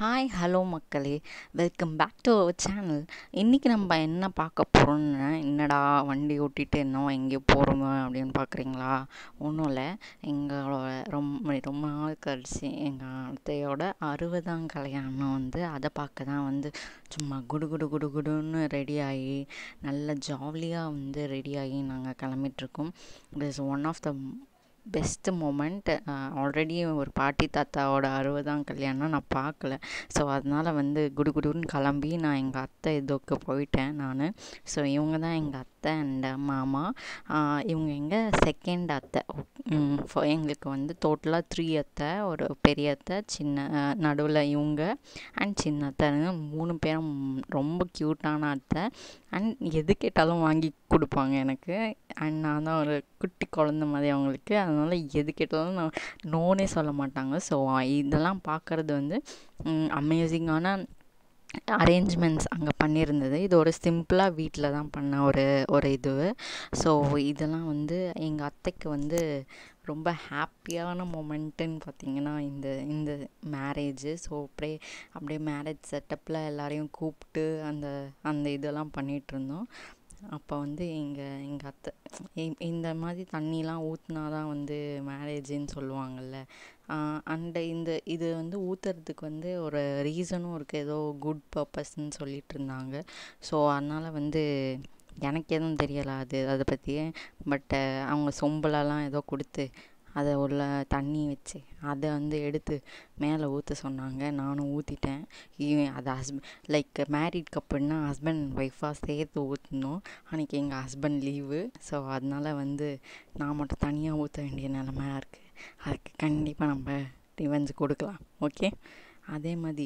hi hello மக்களே welcome back to our channel இன்றைக்கி நம்ம என்ன பார்க்க போகிறோம்னு என்னடா வண்டி ஓட்டிட்டு இன்னும் எங்கேயோ போகிறோமோ அப்படின்னு பார்க்குறீங்களா ஒன்றும் இல்லை எங்களோட ரொம்ப ரொம்ப நாள் கழிச்சு எங்கள் அத்தையோட அறுபதாம் கல்யாணம் வந்து அதை பார்க்க தான் வந்து சும்மா குடு குடு குடு குடுன்னு ரெடி ஆகி நல்ல ஜாலியாக வந்து ரெடி ஆகி நாங்கள் கிளம்பிட்டுருக்கோம் it is one of the best moment already ஒரு பாட்டி தாத்தாவோட அறுபதாம் கல்யாணம் நான் பார்க்கல ஸோ அதனால் வந்து குடுகுடுன்னு கிளம்பி நான் எங்கள் அத்தை இதுக்கு போயிட்டேன் நான் ஸோ இவங்க தான் எங்கள் அத்தை அண்ட் மாமா இவங்க எங்கள் செகண்ட் அத்தை for எங்களுக்கு வந்து டோட்டலாக த்ரீ அத்தை ஒரு பெரிய அத்தை சின்ன நடுவில் இவங்க அண்ட் சின்ன அத்தைன்னு மூணு பேரும் ரொம்ப க்யூட்டான அத்தை அண்ட் எது கேட்டாலும் வாங்கி கொடுப்பாங்க எனக்கு அண்ட் நான் தான் ஒரு குட்டி குழந்த மாதிரி அவங்களுக்கு அதனால் எது கேட்டாலும் நான் நோனே சொல்ல மாட்டாங்க ஸோ இதெல்லாம் பார்க்குறது வந்து அமேசிங்கான அரேஞ்ச்மெண்ட்ஸ் அங்கே பண்ணியிருந்தது இது ஒரு சிம்பிளாக வீட்டில் தான் பண்ண ஒரு ஒரு இது ஸோ இதெல்லாம் வந்து எங்கள் அத்தைக்கு வந்து ரொம்ப ஹாப்பியான மொமெண்ட்டுன்னு பார்த்தீங்கன்னா இந்த இந்த மேரேஜு ஸோ அப்படியே அப்படியே மேரேஜ் செட்டப்பில் எல்லாரையும் கூப்பிட்டு அந்த அந்த இதெல்லாம் பண்ணிகிட்ருந்தோம் அப்போ வந்து எங்கள் எங்கள் அத்தை இந்த மாதிரி தண்ணிலாம் ஊற்றினா தான் வந்து மேரேஜுன்னு சொல்லுவாங்கள்ல அண்ட் இந்த இது வந்து ஊற்றுறதுக்கு வந்து ஒரு ரீசனும் இருக்குது ஏதோ குட் பர்பஸ்ன்னு சொல்லிட்டு இருந்தாங்க ஸோ அதனால் வந்து எனக்கு எதுவும் தெரியலை அது அதை பற்றி பட் அவங்க சொம்பலெல்லாம் ஏதோ கொடுத்து அதை உள்ள தண்ணி வச்சு அதை வந்து எடுத்து மேலே ஊற்ற சொன்னாங்க நானும் ஊற்றிட்டேன் அது ஹஸ்பண்ட் லைக் மேரிட் கப்புன்னா ஹஸ்பண்ட் அண்ட் ஒய்ஃபாக சேர்த்து ஊற்றணும் அன்றைக்கி எங்கள் ஹஸ்பண்ட் லீவு ஸோ அதனால் வந்து நான் மட்டும் தனியாக ஊற்ற வேண்டிய நிலமையாக இருக்குது அதுக்கு கண்டிப்பாக நம்ம ரிவெஞ்ச் கொடுக்கலாம் ஓகே அதே மாதிரி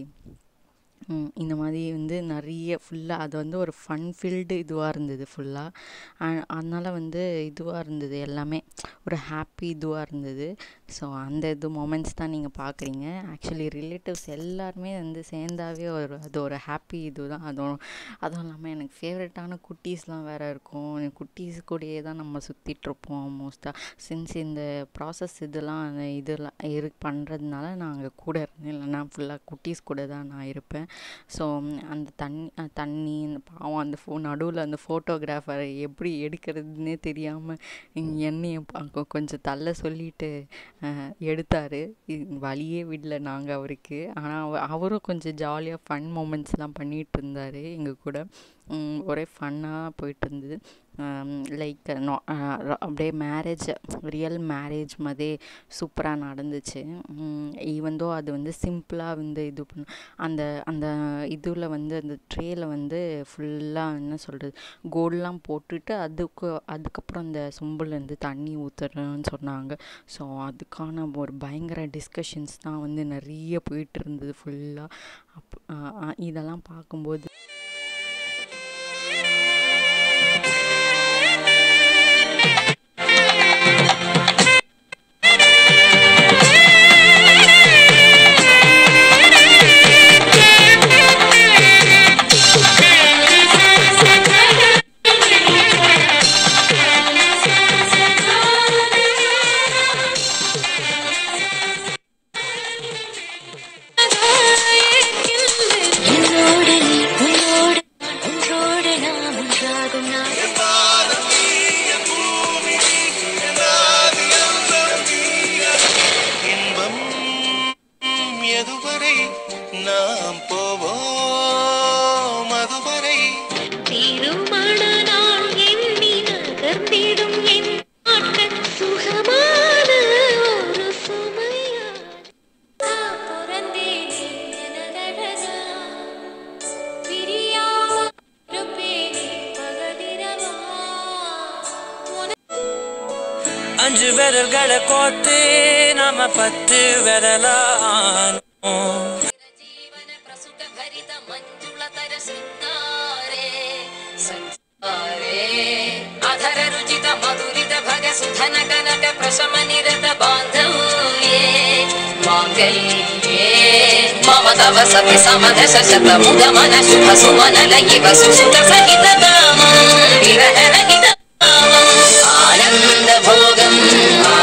இந்த மாதிரி வந்து நிறைய ஃபுல்லாக அது வந்து ஒரு ஃபன் ஃபில்டு இதுவாக இருந்தது ஃபுல்லாக அதனால் வந்து இதுவாக இருந்தது எல்லாமே ஒரு ஹாப்பி இதுவாக இருந்தது ஸோ அந்த இது மொமெண்ட்ஸ் தான் நீங்கள் பார்க்குறீங்க ஆக்சுவலி ரிலேட்டிவ்ஸ் எல்லாருமே வந்து சேர்ந்தாவே ஒரு அது ஒரு ஹாப்பி இது தான் அதுவும் அதுவும் இல்லாமல் எனக்கு ஃபேவரட்டான குட்டீஸ்லாம் வேறு இருக்கும் குட்டீஸ் கூடயே தான் நம்ம சுற்றிட்டுருப்போம் மோஸ்ட்டாக சின்ஸ் இந்த ப்ராசஸ் இதெல்லாம் இதெல்லாம் இரு பண்ணுறதுனால நான் அங்கே கூட இருந்தேன் இல்லைனா ஃபுல்லாக குட்டீஸ் கூட தான் நான் இருப்பேன் ஸோ அந்த தண்ணி தண்ணி இந்த பாவம் அந்த ஃபோ நடுவில் அந்த ஃபோட்டோகிராஃபர் எப்படி எடுக்கிறதுனே தெரியாமல் என்னையை கொஞ்சம் தள்ள சொல்லிட்டு எடுத்தார் வழியே விடல நாங்கள் அவருக்கு ஆனால் அவரும் கொஞ்சம் ஜாலியாக ஃபன் மூமெண்ட்ஸ்லாம் பண்ணிகிட்டு இருந்தார் எங்கள் கூட ஒரே ஃபன்னாக போயிட்டு இருந்தது லைக் நோ அப்படியே மேரேஜ் ரியல் மேரேஜ் மாதிரி சூப்பராக நடந்துச்சு ஈவந்தோ அது வந்து சிம்பிளாக வந்து இது பண்ண அந்த அந்த இதில் வந்து அந்த ட்ரேயில் வந்து ஃபுல்லாக என்ன சொல்கிறது கோல்டெலாம் போட்டுட்டு அதுக்கு அதுக்கப்புறம் அந்த சொம்புலேருந்து தண்ணி ஊற்றுறேன்னு சொன்னாங்க ஸோ அதுக்கான ஒரு பயங்கர டிஸ்கஷன்ஸ் தான் வந்து நிறைய போயிட்டு இருந்தது ஃபுல்லாக அப் இதெல்லாம் பார்க்கும்போது எதுவரை நாம் போவோம் அதுவரை திருமண நாள் எண்ணி நகர்ந்திடும் என் நாட்கள் சுகமான ஒரு சுமையா பிறந்தேன் எனதழகா பிரியாம இருப்பேனே பகலிரவா அஞ்சு விரல்களை கோத்து நாம பத்து விரலானோம் ಜೀವನ ಪ್ರಸುತ ಭರಿತ ಮಂಜುಳತರ ಶೃಂಗಾರೆ ಸಂಚಾರೆ ಅಧರ ರುಚಿತ ಮಧುರಿತ ಭಗ ಸುಧನ ಕನಕ ಪ್ರಶಮ ನಿರತ ಬಾಂಧವ್ಯೇ ಮಾಂಗಲ್ಯೇ ಮಮ ತವ ಸತಿ ಸಮದಶ ಶತ ಮುದ ಮನ ಶುಭ ಸುಮನ ಲಯಿವ ಸುಸುತ ಸಹಿತ ದಾಮ ವಿರಹ ರಹಿತ ಆನಂದ ಭೋಗಂ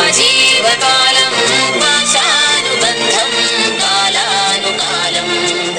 ಆಜೀವಕಾಲಂ ಪಾಶಾನುಬಂಧಂ ಕಾಲಾನುಕಾಲಂ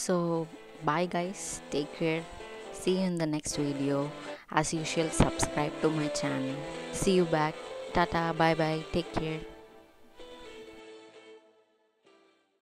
so bye guys take care see you in the next video as usual subscribe to my channel see you back tata bye bye take care